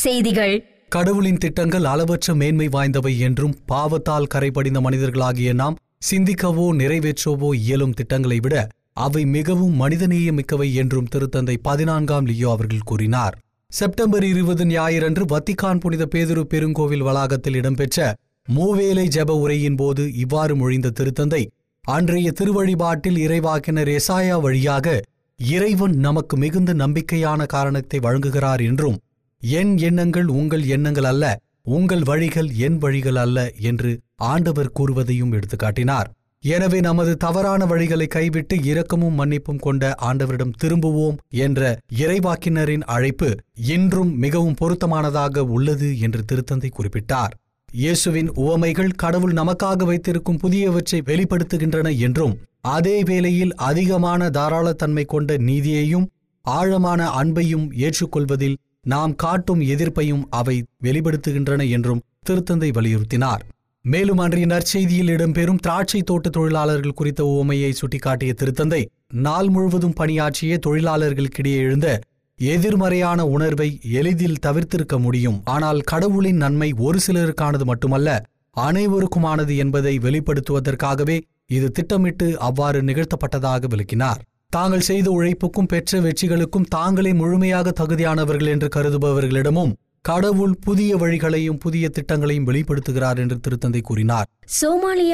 செய்திகள் கடவுளின் திட்டங்கள் அளவற்ற மேன்மை வாய்ந்தவை என்றும் பாவத்தால் கரைபடிந்த மனிதர்களாகிய நாம் சிந்திக்கவோ நிறைவேற்றவோ இயலும் திட்டங்களை விட அவை மிகவும் மனிதநேயமிக்கவை என்றும் திருத்தந்தை பதினான்காம் லியோ அவர்கள் கூறினார் செப்டம்பர் இருபது ஞாயிறன்று வத்திக்கான் புனித பேதுரு பெருங்கோவில் வளாகத்தில் இடம்பெற்ற மூவேலை ஜெப உரையின் போது இவ்வாறு மொழிந்த திருத்தந்தை அன்றைய திருவழிபாட்டில் இறைவாக்கினர் எசாயா வழியாக இறைவன் நமக்கு மிகுந்த நம்பிக்கையான காரணத்தை வழங்குகிறார் என்றும் என் எண்ணங்கள் உங்கள் எண்ணங்கள் அல்ல உங்கள் வழிகள் என் வழிகள் அல்ல என்று ஆண்டவர் கூறுவதையும் எடுத்துக்காட்டினார் எனவே நமது தவறான வழிகளை கைவிட்டு இரக்கமும் மன்னிப்பும் கொண்ட ஆண்டவரிடம் திரும்புவோம் என்ற இறைவாக்கினரின் அழைப்பு இன்றும் மிகவும் பொருத்தமானதாக உள்ளது என்று திருத்தந்தை குறிப்பிட்டார் இயேசுவின் உவமைகள் கடவுள் நமக்காக வைத்திருக்கும் புதியவற்றை வெளிப்படுத்துகின்றன என்றும் அதே வேளையில் அதிகமான தாராளத்தன்மை கொண்ட நீதியையும் ஆழமான அன்பையும் ஏற்றுக்கொள்வதில் நாம் காட்டும் எதிர்ப்பையும் அவை வெளிப்படுத்துகின்றன என்றும் திருத்தந்தை வலியுறுத்தினார் மேலும் அன்றைய நற்செய்தியில் இடம்பெறும் திராட்சை தோட்ட தொழிலாளர்கள் குறித்த உவமையை சுட்டிக்காட்டிய திருத்தந்தை நாள் முழுவதும் பணியாற்றிய தொழிலாளர்களுக்கிடையே எழுந்த எதிர்மறையான உணர்வை எளிதில் தவிர்த்திருக்க முடியும் ஆனால் கடவுளின் நன்மை ஒரு சிலருக்கானது மட்டுமல்ல அனைவருக்குமானது என்பதை வெளிப்படுத்துவதற்காகவே இது திட்டமிட்டு அவ்வாறு நிகழ்த்தப்பட்டதாக விளக்கினார் தாங்கள் செய்த உழைப்புக்கும் பெற்ற வெற்றிகளுக்கும் தாங்களே முழுமையாக தகுதியானவர்கள் என்று கருதுபவர்களிடமும் கடவுள் புதிய வழிகளையும் புதிய திட்டங்களையும் வெளிப்படுத்துகிறார் என்று திருத்தந்தை கூறினார் சோமாலியா